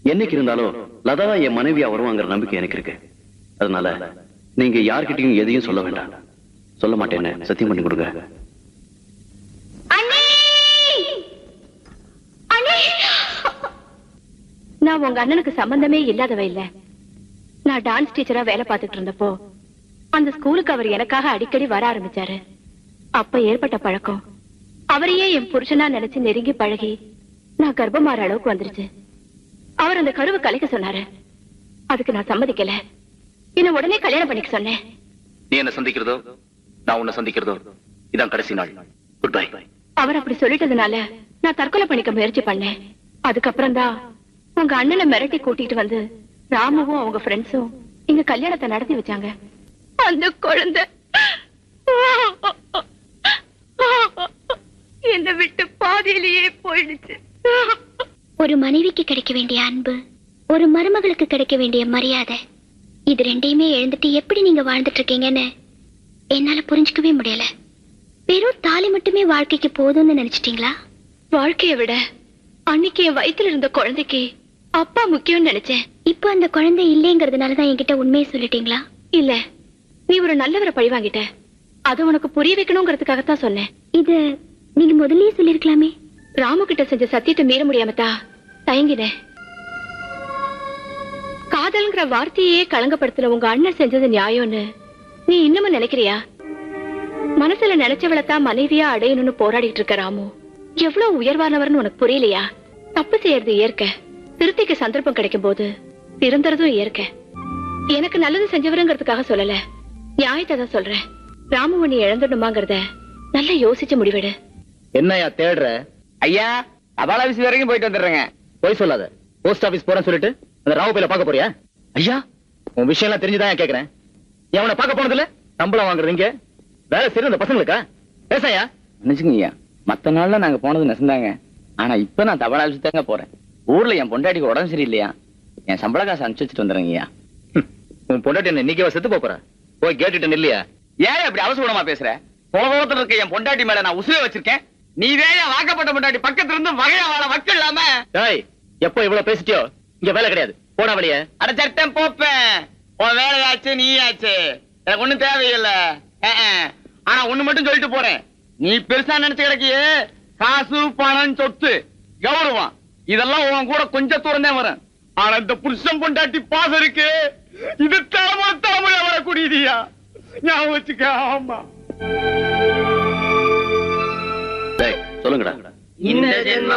என்னைக்கு இருந்தாலும் லதாவா என் மனைவியா வருவாங்கிற நம்பிக்கை எனக்கு இருக்கு அதனால நீங்க யார்கிட்டயும் எதையும் சொல்ல வேண்டாம் சொல்ல மாட்டேன்னு சத்தியம் பண்ணி கொடுங்க அண்ணே அண்ணே நான் உங்க அண்ணனுக்கு சம்பந்தமே இல்லாதவ இல்ல நான் டான்ஸ் டீச்சரா வேலை பார்த்துட்டு இருந்தப்போ அந்த ஸ்கூலுக்கு அவர் எனக்காக அடிக்கடி வர ஆரம்பிச்சாரு அப்ப ஏற்பட்ட பழக்கம் அவரையே என் புருஷனா நினைச்சு நெருங்கி பழகி நான் கர்ப்பமாற அளவுக்கு வந்துருச்சு அவர் அந்த கருவை கலைக்க சொன்னாரு அதுக்கு நான் சம்மதிக்கல என்ன உடனே கல்யாணம் பண்ணிக்க சொன்னேன் நீ என்ன சந்திக்கிறதோ நான் உன்னை சந்திக்கிறதோ இதான் கடைசி நாள் குட் பை அவர் அப்படி சொல்லிட்டதுனால நான் தற்கொலை பண்ணிக்க முயற்சி பண்ணேன் அதுக்கப்புறம் தான் உங்க அண்ணனை மிரட்டி கூட்டிட்டு வந்து ராமுவும் அவங்க ஃப்ரெண்ட்ஸும் இங்க கல்யாணத்தை நடத்தி வச்சாங்க அந்த குழந்தை என்னை விட்டு பாதியிலேயே போயிடுச்சு ஒரு மனைவிக்கு கிடைக்க வேண்டிய அன்பு ஒரு மருமகளுக்கு கிடைக்க வேண்டிய மரியாதை இது ரெண்டையுமே எழுந்துட்டு எப்படி நீங்க வாழ்ந்துட்டு இருக்கீங்கன்னு என்னால புரிஞ்சுக்கவே முடியல வெறும் தாலி மட்டுமே வாழ்க்கைக்கு போதும்னு நினைச்சிட்டீங்களா வாழ்க்கைய விட அன்னைக்கு என் வயித்துல இருந்த குழந்தைக்கு அப்பா முக்கியம்னு நினைச்சேன் இப்போ அந்த குழந்தை இல்லைங்கிறதுனால தான் என்கிட்ட உண்மையை சொல்லிட்டீங்களா இல்ல நீ ஒரு நல்லவரை பழி வாங்கிட்ட அது உனக்கு புரிய வைக்கணுங்கிறதுக்காகத்தான் சொன்னேன் இது நீங்க முதல்லயே சொல்லிருக்கலாமே ராமு கிட்ட செஞ்ச சத்தியத்தை மீற முடியாமத்தா தயங்கினேன் காதல்ங்கிற வார்த்தையே களங்கப்படுத்தல உங்க அண்ணன் செஞ்சது நியாயம்னு நீ இன்னமும் நினைக்கிறியா மனசுல நினைச்சவளத்தான் மனைவியா அடையணும்னு போராடிட்டு இருக்க ராமு எவ்வளவு உயர்வானவர்னு உனக்கு புரியலையா தப்பு செய்யறது இயற்கை திருத்திக்கு சந்தர்ப்பம் கிடைக்கும் போது திருந்துறதும் இயற்கை எனக்கு நல்லது செஞ்சவருங்கிறதுக்காக சொல்லல நியாயத்தை தான் சொல்றேன் ராமுவை நீ இழந்துடுமாங்கிறத நல்லா யோசிச்சு முடிவெடு என்னையா தேடுற ஐயா தபால் ஆபீஸ் வரைக்கும் போயிட்டு வந்துடுறேங்க போய் சொல்லாத போஸ்ட் ஆபீஸ் போறேன்னு சொல்லிட்டு அந்த ராவ பையில பார்க்க போறியா ஐயா உன் விஷயம் எல்லாம் தெரிஞ்சுதான் கேக்குறேன் நீ அவனை பார்க்க போனதுல சம்பளம் வாங்குறீங்க வேலை செய்யற அந்த பசங்களுக்கா பேசாயா நினைச்சுங்க ஐயா மத்த நாள்ல நாங்க போனது நெசந்தாங்க ஆனா இப்ப நான் தபால் ஆபீஸ் தாங்க போறேன் ஊர்ல என் பொண்டாட்டிக்கு உடம்பு சரியில்லையா என் சம்பள காசு அனுப்பிச்சு வச்சுட்டு வந்துடுறேங்க ஐயா உன் பொண்டாட்டி என்ன இன்னைக்கு செத்து போப் போற போய் கேட்டுட்டு இல்லையா ஏன் இப்படி அவசரமா பேசுற உலகத்துல இருக்க என் பொண்டாட்டி மேல நான் உசுர வச்சிருக்கேன் நீ வேற வாக்கப்பட்ட பொண்டாட்டி பக்கத்துல இருந்து வகையா வாழ வக்கு இல்லாம டேய் எப்போ இவ்வளவு பேசிட்டியோ இங்க வேலை கிடையாது போடா வழிய அட சட்டம் போப்பேன் உன் வேலையாச்சு நீயாச்சு எனக்கு ஒண்ணும் தேவையில்லை அஹ், அஹ். ஆனா ஒண்ணு மட்டும் சொல்லிட்டு போறேன் நீ பெருசா நினைச்சு கிடக்கியே காசு பணம் சொத்து கௌரவம் இதெல்லாம் உன் கூட கொஞ்சம் தூரம் தான் வரும் ஆனா இந்த புருஷன் பொண்டாட்டி பாசம் இருக்கு இது தலைமுறை தலைமுறை வரக்கூடியதியா ஞாபகம் வச்சுக்க ஆமா டேய், சொல்லுங்கடா இந்த ஜென்ம